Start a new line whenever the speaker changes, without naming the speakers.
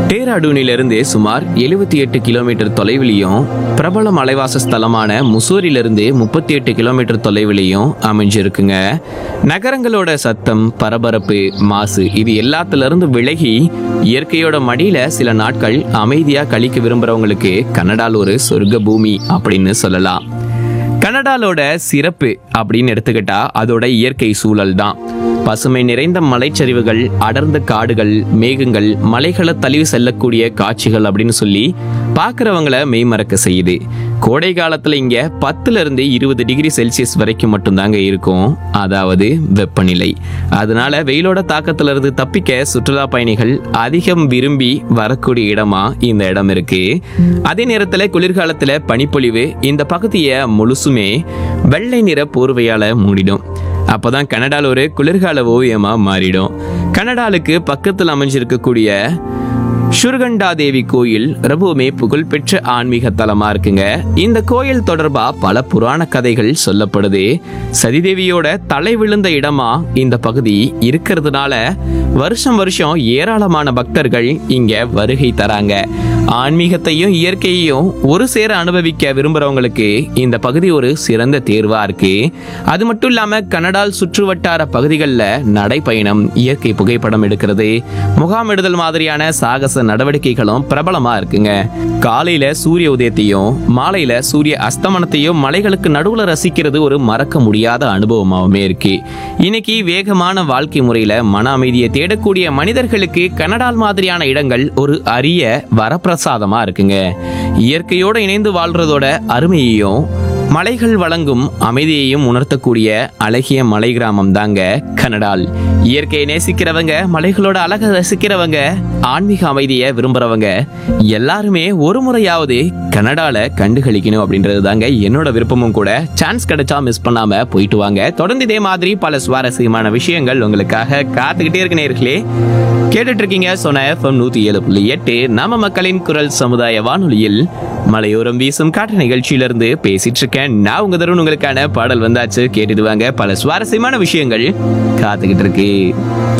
டேராடூனிலிருந்து சுமார் எழுபத்தி எட்டு கிலோமீட்டர் தொலைவிலையும் பிரபல மலைவாச ஸ்தலமான முசோரிலிருந்து முப்பத்தி எட்டு கிலோமீட்டர் தொலைவிலையும் அமைஞ்சிருக்குங்க நகரங்களோட சத்தம் பரபரப்பு மாசு இது எல்லாத்துல இருந்து விலகி இயற்கையோட மடியில சில நாட்கள் அமைதியா கழிக்க விரும்புறவங்களுக்கு கனடால் ஒரு சொர்க்க பூமி அப்படின்னு சொல்லலாம் கனடாலோட சிறப்பு அப்படின்னு எடுத்துக்கிட்டா அதோட இயற்கை சூழல் தான் பசுமை நிறைந்த மலைச்சரிவுகள் அடர்ந்த காடுகள் மேகங்கள் மலைகளை தழுவி செல்லக்கூடிய காட்சிகள் அப்படின்னு சொல்லி பார்க்குறவங்கள மெய்மறக்க செய்யுது கோடை காலத்துல இங்க பத்துல இருந்து இருபது டிகிரி செல்சியஸ் வரைக்கும் மட்டும்தாங்க இருக்கும் அதாவது வெப்பநிலை அதனால வெயிலோட தாக்கத்துல இருந்து தப்பிக்க சுற்றுலா பயணிகள் அதிகம் விரும்பி வரக்கூடிய இடமா இந்த இடம் இருக்கு அதே நேரத்துல குளிர்காலத்துல பனிப்பொழிவு இந்த பகுதியை முழுசுமே வெள்ளை நிற போர்வையால மூடிடும் அப்பதான் கனடால ஒரு குளிர்கால ஓவியமா மாறிடும் கனடாலுக்கு பக்கத்தில் அமைஞ்சிருக்கக்கூடிய ஷுர்கண்டா தேவி கோயில் ரொம்பவுமே புகழ்பெற்ற ஆன்மீக தலமா இருக்குங்க இந்த கோயில் தொடர்பா பல புராண கதைகள் சொல்லப்படுது சதிதேவியோட தலை விழுந்த இடமா இந்த பகுதி இருக்கிறதுனால வருஷம் வருஷம் ஏராளமான பக்தர்கள் இங்க வருகை தராங்க ஆன்மீகத்தையும் இயற்கையையும் ஒரு சேர அனுபவிக்க விரும்புறவங்களுக்கு இந்த பகுதி ஒரு சிறந்த தேர்வா இருக்கு அது மட்டும் இல்லாம கனடால் சுற்றுவட்டார பகுதிகளில் நடைப்பயணம் இயற்கை புகைப்படம் எடுக்கிறது முகாமிடுதல் மாதிரியான சாகச நடவடிக்கைகளும் பிரபலமா இருக்குங்க காலையில சூரிய உதயத்தையும் மாலையில சூரிய அஸ்தமனத்தையும் மலைகளுக்கு நடுவுல ரசிக்கிறது ஒரு மறக்க முடியாத அனுபவமாகவுமே இருக்கு இன்னைக்கு வேகமான வாழ்க்கை முறையில மன அமைதியை தேடக்கூடிய மனிதர்களுக்கு கனடால் மாதிரியான இடங்கள் ஒரு அரிய வரப்பிரசாதமா இருக்குங்க இயற்கையோட இணைந்து வாழ்றதோட அருமையையும் மலைகள் வழங்கும் அமைதியையும் உணர்த்தக்கூடிய அழகிய மலை கிராமம் தாங்க கனடால் இயற்கையை நேசிக்கிறவங்க மலைகளோட அழகை ரசிக்கிறவங்க ஆன்மீக அமைதியை விரும்புறவங்க எல்லாருமே ஒரு முறையாவது கனடால கண்டுகளிக்கணும் அப்படின்றது தாங்க என்னோட விருப்பமும் கூட சான்ஸ் கிடைச்சா மிஸ் பண்ணாம போயிட்டு வாங்க தொடர்ந்து இதே மாதிரி பல சுவாரஸ்யமான விஷயங்கள் உங்களுக்காக காத்துக்கிட்டே இருக்கு நேர்களே கேட்டுட்டு இருக்கீங்க சொன்ன எஃப்எம் நூத்தி ஏழு புள்ளி எட்டு நம்ம மக்களின் குரல் சமுதாய வானொலியில் மலையோரம் வீசும் காற்று நிகழ்ச்சியிலிருந்து பேசிட்டு இருக்கேன் நான் உங்க தருண் உங்களுக்கான பாடல் வந்தாச்சு கேட்டுட்டு வாங்க பல சுவாரஸ்யமான விஷயங்கள் காத்துக்கிட்டு இருக்கு